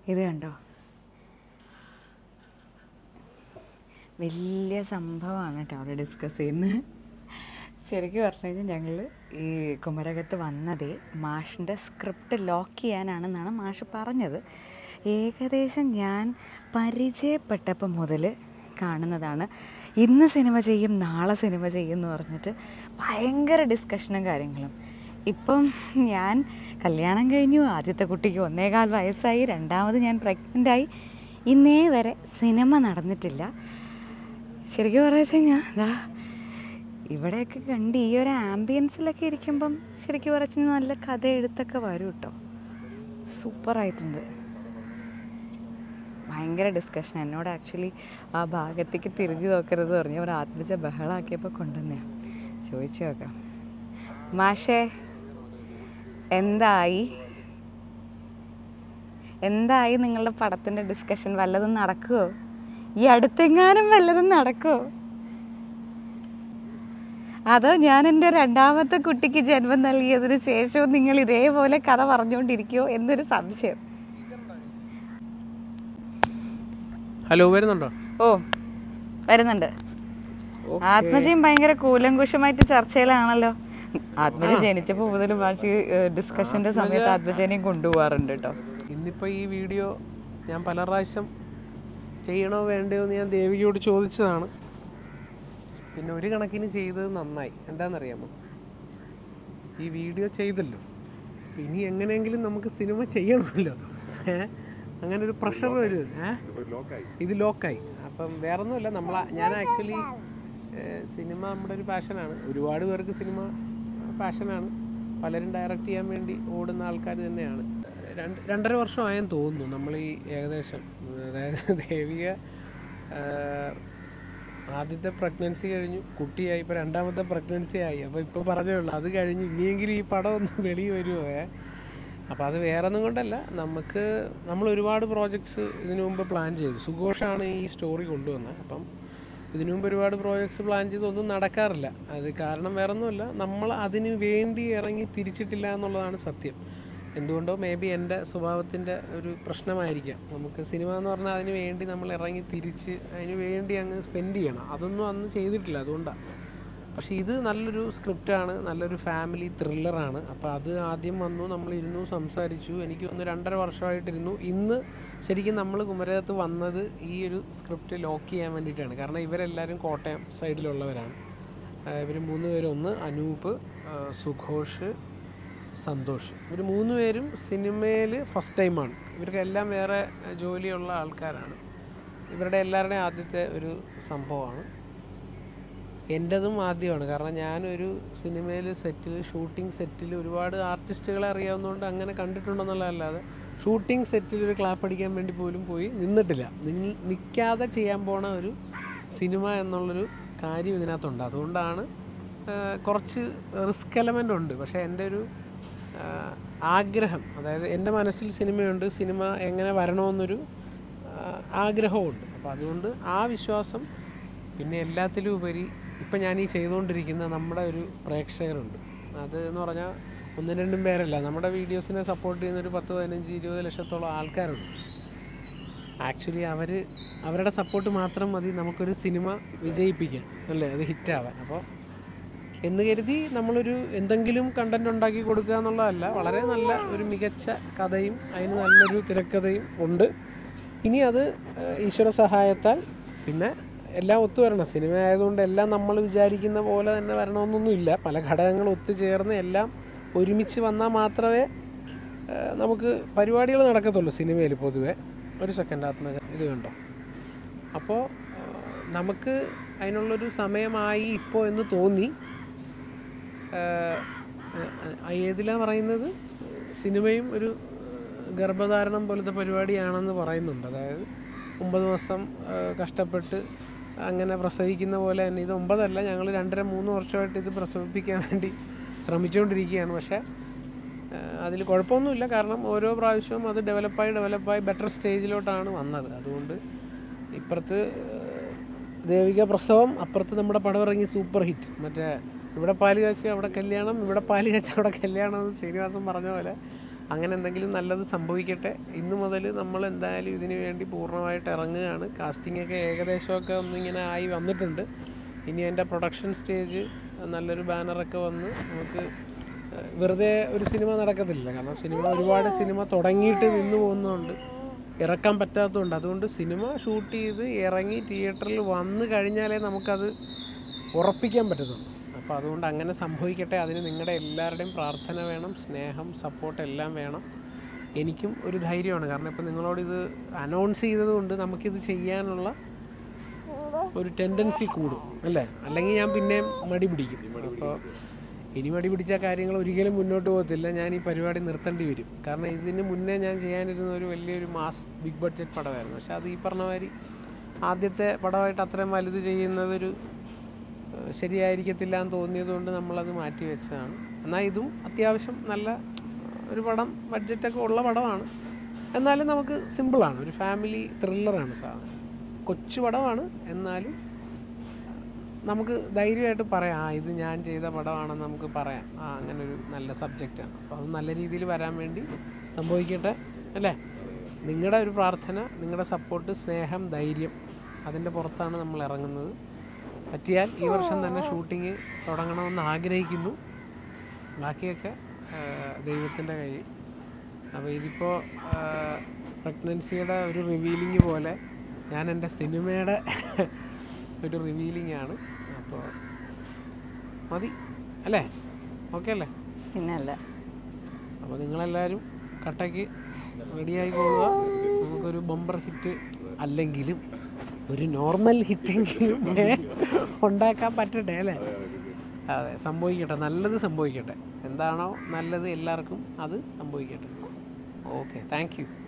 ഇത് കണ്ടോ വലിയ സംഭവമാണ് കേട്ടോ അവിടെ ഡിസ്കസ് ചെയ്യുന്നത് ശരിക്കും പറഞ്ഞു കഴിഞ്ഞാൽ ഞങ്ങൾ ഈ കുമരകത്ത് വന്നതേ മാഷിൻ്റെ സ്ക്രിപ്റ്റ് ലോക്ക് ചെയ്യാനാണെന്നാണ് മാഷ് പറഞ്ഞത് ഏകദേശം ഞാൻ പരിചയപ്പെട്ടപ്പം മുതൽ കാണുന്നതാണ് ഇന്ന് സിനിമ ചെയ്യും നാളെ സിനിമ ചെയ്യും എന്ന് പറഞ്ഞിട്ട് ഭയങ്കര ഡിസ്കഷനും കാര്യങ്ങളും ഇപ്പം ഞാൻ കല്യാണം കഴിഞ്ഞു ആദ്യത്തെ കുട്ടിക്ക് ഒന്നേകാൽ വയസ്സായി രണ്ടാമത് ഞാൻ പ്രഗ്നൻ്റായി ഇന്നേ വരെ സിനിമ നടന്നിട്ടില്ല ശരിക്കും പറഞ്ഞു കഴിഞ്ഞാൽ ദാ ഇവിടെയൊക്കെ കണ്ട് ഈ ഒരു ആംബിയൻസിലൊക്കെ ഇരിക്കുമ്പം ശരിക്കും പറഞ്ഞു നല്ല കഥ എഴുത്തൊക്കെ വരും കേട്ടോ സൂപ്പറായിട്ടുണ്ട് ഭയങ്കര ഡിസ്കഷൻ എന്നോട് ആക്ച്വലി ആ ഭാഗത്തേക്ക് തിരിഞ്ഞു നോക്കരുത് പറഞ്ഞു അവർ ആത്മജ ബഹളാക്കിയപ്പോൾ കൊണ്ടുവന്നേ ചോദിച്ചു നോക്കാം മാഷേ എന്തായി എന്തായി നിങ്ങളുടെ പടത്തിൻ്റെ ഡിസ്കഷൻ വല്ലതും നടക്കുമോ ഈ അടുത്തെങ്ങാനും വല്ലതും നടക്കുമോ അതോ ഞാൻ എൻ്റെ രണ്ടാമത്തെ കുട്ടിക്ക് ജന്മം നൽകിയതിന് ശേഷവും നിങ്ങൾ ഇതേപോലെ കഥ പറഞ്ഞുകൊണ്ടിരിക്കുമോ എന്നൊരു സംശയം ഹലോ വരുന്നുണ്ടോ ഓ വരുന്നുണ്ട് ആത്മജയും ഭയങ്കര കൂലങ്കുഷമായിട്ട് ചർച്ചയിലാണല്ലോ ആത്മജ ജനിച്ചപ്പോൾ മുതൽ മാഷി ഡിസ്കഷന്റെ സമയത്ത് ആത്മജനെയും കൊണ്ടുപോകാറുണ്ട് കേട്ടോ ഇന്നിപ്പോൾ ഈ വീഡിയോ ഞാൻ പല പ്രാവശ്യം ചെയ്യണോ വേണ്ടയോ എന്ന് ഞാൻ ദേവികയോട് ചോദിച്ചതാണ് പിന്നെ ഒരു കണക്കിന് ചെയ്തത് നന്നായി എന്താണെന്നറിയാമോ ഈ വീഡിയോ ചെയ്തല്ലോ അപ്പൊ ഇനി എങ്ങനെയെങ്കിലും നമുക്ക് സിനിമ ചെയ്യണമല്ലോ ഏ? അങ്ങനെ ഒരു പ്രഷർ വരും ഏ? ഇത് ലോക്കായി അപ്പം വേറൊന്നുമല്ല നമ്മൾ ഞാൻ ആക്ച്വലി സിനിമ നമ്മുടെ ഒരു പാഷനാണ് ഒരുപാട് പേർക്ക് സിനിമ പാഷനാണ് പലരും ഡയറക്റ്റ് ചെയ്യാൻ വേണ്ടി ഓടുന്ന ആൾക്കാർ തന്നെയാണ് രണ്ട് രണ്ടര വർഷമായെന്ന് തോന്നുന്നു നമ്മൾ ഈ ഏകദേശം അതായത് ദേവിക ആ, ആദ്യത്തെ പ്രഗ്നൻസി കഴിഞ്ഞു കുട്ടിയായി ഇപ്പോൾ രണ്ടാമത്തെ പ്രഗ്നൻസി ആയി അപ്പോൾ ഇപ്പോൾ പറഞ്ഞേ ഉള്ളൂ അത് കഴിഞ്ഞ് ഇനിയെങ്കിലും ഈ പടം ഒന്ന് വെളിയിൽ വരുമോ ഏ അപ്പോൾ അത് വേറെ ഒന്നും കൊണ്ടല്ല നമുക്ക് നമ്മൾ ഒരുപാട് പ്രോജക്ട്സ് ഇതിനു മുമ്പ് പ്ലാൻ ചെയ്തു സുഘോഷാണ് ഈ സ്റ്റോറി കൊണ്ടുവന്നത് അപ്പം ഇതിനു മുമ്പ് ഒരുപാട് പ്രോജക്ട്സ് പ്ലാൻ ചെയ്തൊന്നും നടക്കാറില്ല അത് കാരണം വേറെ ഒന്നുമല്ല നമ്മൾ അതിന് വേണ്ടി ഇറങ്ങി തിരിച്ചിട്ടില്ല എന്നുള്ളതാണ് സത്യം എന്തുകൊണ്ടോ മേ ബി എൻ്റെ സ്വഭാവത്തിൻ്റെ ഒരു പ്രശ്നമായിരിക്കാം നമുക്ക് സിനിമ എന്ന് പറഞ്ഞാൽ അതിന് വേണ്ടി നമ്മൾ ഇറങ്ങി തിരിച്ച് അതിന് വേണ്ടി അങ്ങ് സ്പെൻഡ് ചെയ്യണം അതൊന്നും അന്ന് ചെയ്തിട്ടില്ല അതുകൊണ്ടാണ് പക്ഷേ ഇത് നല്ലൊരു സ്ക്രിപ്റ്റാണ് നല്ലൊരു ഫാമിലി ത്രില്ലറാണ് അപ്പോൾ അത് ആദ്യം വന്നു നമ്മൾ ഇരുന്നു സംസാരിച്ചു എനിക്ക് ഒന്ന് രണ്ടര വർഷമായിട്ടിരുന്നു ഇന്ന് ശരിക്കും നമ്മൾ കുമരകത്ത് വന്നത് ഈ ഒരു സ്ക്രിപ്റ്റ് ലോക്ക് ചെയ്യാൻ വേണ്ടിയിട്ടാണ് കാരണം ഇവരെല്ലാവരും കോട്ടയം സൈഡിലുള്ളവരാണ് ഇവർ മൂന്ന് പേരും ഒന്ന് അനൂപ് ആ, സുഘോഷ് സന്തോഷ് ഇവർ മൂന്ന് പേരും സിനിമയിൽ ഫസ്റ്റ് ടൈമാണ് ഇവർക്കെല്ലാം വേറെ ആ, ജോലിയുള്ള ആൾക്കാരാണ് ഇവരുടെ എല്ലാവരുടെയും ആദ്യത്തെ ഒരു സംഭവമാണ് എൻ്റെതും ആദ്യമാണ് കാരണം ഞാനൊരു സിനിമയിൽ സെറ്റിൽ ഷൂട്ടിംഗ് സെറ്റിൽ ഒരുപാട് ആർട്ടിസ്റ്റുകളെ അറിയാവുന്നതുകൊണ്ട് അങ്ങനെ കണ്ടിട്ടുണ്ടെന്നുള്ളതല്ലാതെ ഷൂട്ടിംഗ് സെറ്റിൽ ഒരു ക്ലാപ്പ് അടിക്കാൻ വേണ്ടി പോലും പോയി നിന്നിട്ടില്ല നിൽ- നിൽക്കാതെ ചെയ്യാൻ പോണ ഒരു സിനിമ എന്നുള്ളൊരു കാര്യം ഇതിനകത്തുണ്ട് അതുകൊണ്ടാണ് ആ, കുറച്ച് റിസ്ക് എലമെൻ്റ് ഉണ്ട് പക്ഷേ എൻ്റെ ഒരു ആ, ആഗ്രഹം അതായത് എൻ്റെ മനസ്സിൽ സിനിമയുണ്ട് സിനിമ എങ്ങനെ വരണമെന്നൊരു ആ, ആഗ്രഹമുണ്ട് അപ്പോൾ അതുകൊണ്ട് ആ വിശ്വാസം പിന്നെ എല്ലാത്തിലും ഉപരി ഇപ്പം ഞാൻ ഈ ചെയ്തുകൊണ്ടിരിക്കുന്ന നമ്മുടെ ഒരു പ്രേക്ഷകരുണ്ട് അത് എന്ന് പറഞ്ഞാൽ ഒന്നും രണ്ടും പേരല്ല നമ്മുടെ വീഡിയോസിനെ സപ്പോർട്ട് ചെയ്യുന്ന ഒരു പത്ത് പതിനഞ്ച് ഇരുപത് ലക്ഷത്തോളം ആൾക്കാരുണ്ട് ആക്ച്വലി അവർ അവരുടെ സപ്പോർട്ട് മാത്രം മതി നമുക്കൊരു സിനിമ വിജയിപ്പിക്കാൻ അല്ലേ അത് ഹിറ്റാവാൻ അപ്പോൾ എന്ന് കരുതി നമ്മളൊരു എന്തെങ്കിലും കണ്ടന്റ് ഉണ്ടാക്കി കൊടുക്കുക എന്നുള്ളതല്ല വളരെ നല്ല ഒരു മികച്ച കഥയും അതിന് നല്ലൊരു തിരക്കഥയും ഉണ്ട് ഇനി അത് ഏഹ്, ഈശ്വര സഹായത്താൽ പിന്നെ എല്ലാം ഒത്തുവരണം സിനിമ ആയതുകൊണ്ട് എല്ലാം നമ്മൾ വിചാരിക്കുന്ന പോലെ തന്നെ വരണമെന്നൊന്നുമില്ല പല ഘടകങ്ങൾ ഒത്തുചേർന്ന് എല്ലാം ഒരുമിച്ച് വന്നാൽ മാത്രമേ ഏഹ്, നമുക്ക് പരിപാടികൾ നടക്കത്തുള്ളൂ സിനിമയിൽ പൊതുവെ ഒരു സെക്കൻഡ് ആത്മജ ഇത് കണ്ടോ അപ്പോൾ നമുക്ക് അതിനുള്ളൊരു സമയമായി ഇപ്പോൾ എന്ന് തോന്നി ഏതിലാണ് പറയുന്നത് സിനിമയും ഒരു ഏഹ്, ഗർഭധാരണം പോലത്തെ പരിപാടിയാണെന്ന് പറയുന്നുണ്ട് അതായത് ഒമ്പത് മാസം ഏഹ്, കഷ്ടപ്പെട്ട് അങ്ങനെ പ്രസവിക്കുന്ന പോലെ തന്നെ ഇത് ഒമ്പതല്ല ഞങ്ങൾ രണ്ടര മൂന്ന് വർഷമായിട്ട് ഇത് പ്രസവിപ്പിക്കാൻ വേണ്ടി ശ്രമിച്ചുകൊണ്ടിരിക്കുകയാണ് പക്ഷേ അതിൽ കുഴപ്പമൊന്നുമില്ല കാരണം ഓരോ പ്രാവശ്യവും അത് ഡെവലപ്പായി ഡെവലപ്പായി ബെറ്റർ സ്റ്റേജിലോട്ടാണ് വന്നത് അതുകൊണ്ട് ഇപ്പുറത്ത് ഏഹ്, ദേവിക പ്രസവം അപ്പുറത്ത് നമ്മുടെ പടം ഇറങ്ങി സൂപ്പർ ഹിറ്റ് മറ്റേ ഇവിടെ പാല് കാച്ചി അവിടെ കല്യാണം ഇവിടെ പാല് കാച്ചി അവിടെ കല്യാണം എന്ന് ശ്രീനിവാസൻ പറഞ്ഞ പോലെ അങ്ങനെ എന്തെങ്കിലും നല്ലത് സംഭവിക്കട്ടെ ഇന്നു മുതൽ നമ്മൾ എന്തായാലും ഇതിനു വേണ്ടി പൂർണ്ണമായിട്ട് ഇറങ്ങുകയാണ് കാസ്റ്റിംഗ് ഒക്കെ ഏകദേശമൊക്കെ ഒന്നിങ്ങനെ ആയി വന്നിട്ടുണ്ട് ഇനി എൻ്റെ പ്രൊഡക്ഷൻ സ്റ്റേജ് നല്ലൊരു ബാനറൊക്കെ വന്ന് നമുക്ക് ഏഹ്, വെറുതെ ഒരു സിനിമ നടക്കത്തില്ല കാരണം സിനിമ ഒരുപാട് സിനിമ തുടങ്ങിയിട്ട് നിന്ന് പോകുന്നതുകൊണ്ട് ഇറക്കാൻ പറ്റാത്തതുകൊണ്ട് അതുകൊണ്ട് സിനിമ ഷൂട്ട് ചെയ്ത് ഇറങ്ങി തിയേറ്ററിൽ വന്നു കഴിഞ്ഞാലേ നമുക്കത് ഉറപ്പിക്കാൻ പറ്റത്തുള്ളൂ അപ്പോൾ അതുകൊണ്ട് അങ്ങനെ സംഭവിക്കട്ടെ അതിന് നിങ്ങളുടെ എല്ലാവരുടെയും പ്രാർത്ഥന വേണം സ്നേഹം സപ്പോർട്ട് എല്ലാം വേണം എനിക്കും ഒരു ധൈര്യമാണ് കാരണം ഇപ്പം നിങ്ങളോട് ഇത് അനൗൺസ് ചെയ്തതുകൊണ്ട് നമുക്കിത് ചെയ്യാനുള്ള ഒരു ടെൻഡൻസി കൂടും അല്ലേ അല്ലെങ്കിൽ ഞാൻ പിന്നെയും മടി പിടിക്കും അപ്പോൾ ഇനി മടി പിടിച്ച കാര്യങ്ങൾ ഒരിക്കലും മുന്നോട്ട് പോകത്തില്ല ഞാൻ ഈ പരിപാടി നിർത്തേണ്ടി വരും കാരണം ഇതിന് മുന്നേ ഞാൻ ചെയ്യാനിരുന്ന ഒരു വലിയൊരു മാസ് ബിഗ് ബഡ്ജറ്റ് പടമായിരുന്നു പക്ഷെ അത് ഈ പറഞ്ഞ മാതിരി ആദ്യത്തെ പടമായിട്ട് അത്രയും വലുത് ചെയ്യുന്നതൊരു ഏഹ്, ശരിയായിരിക്കത്തില്ല എന്ന് തോന്നിയതുകൊണ്ട് നമ്മളത് മാറ്റി വെച്ചതാണ് എന്നാൽ ഇതും അത്യാവശ്യം നല്ല ഒരു പടം ബഡ്ജറ്റൊക്കെ ഉള്ള പടമാണ് എന്നാലും നമുക്ക് സിമ്പിളാണ് ഒരു ഫാമിലി ത്രില്ലറാണ് സാധനം കൊച്ചു പടമാണ് എന്നാലും നമുക്ക് ധൈര്യമായിട്ട് പറയാം ആ ഇത് ഞാൻ ചെയ്ത പടമാണെന്ന് നമുക്ക് പറയാം ആ അങ്ങനെ ഒരു നല്ല സബ്ജക്റ്റാണ് അപ്പോൾ അത് നല്ല രീതിയിൽ വരാൻ വേണ്ടി സംഭവിക്കട്ടെ അല്ലേ നിങ്ങളുടെ ഒരു പ്രാർത്ഥന നിങ്ങളുടെ സപ്പോർട്ട് സ്നേഹം ധൈര്യം അതിൻ്റെ പുറത്താണ് നമ്മൾ ഇറങ്ങുന്നത് പറ്റിയാൽ ഈ വർഷം തന്നെ ഷൂട്ടിങ് തുടങ്ങണമെന്ന് ആഗ്രഹിക്കുന്നു ബാക്കിയൊക്കെ ദൈവത്തിൻ്റെ കയ്യിൽ അപ്പോൾ ഇതിപ്പോൾ പ്രഗ്നൻസിയുടെ ഒരു റിവീലിംഗ് പോലെ ഞാൻ എൻ്റെ സിനിമയുടെ ഒരു റിവീലിംഗ് ആണ് അപ്പോൾ മതി അല്ലേ ഓക്കെ അല്ലേ പിന്നല്ല അപ്പോൾ നിങ്ങളെല്ലാവരും കട്ടയ്ക്ക് റെഡിയായി പോവുക നമുക്കൊരു ബമ്പർ ഹിറ്റ് അല്ലെങ്കിലും ഒരു നോർമൽ ഹിറ്റെങ്കിലും ഉണ്ടാക്കാൻ പറ്റട്ടെ അല്ലേ അതെ സംഭവിക്കട്ടെ നല്ലത് സംഭവിക്കട്ടെ എന്താണോ നല്ലത് എല്ലാവർക്കും അത് സംഭവിക്കട്ടെ ഓക്കെ താങ്ക് യു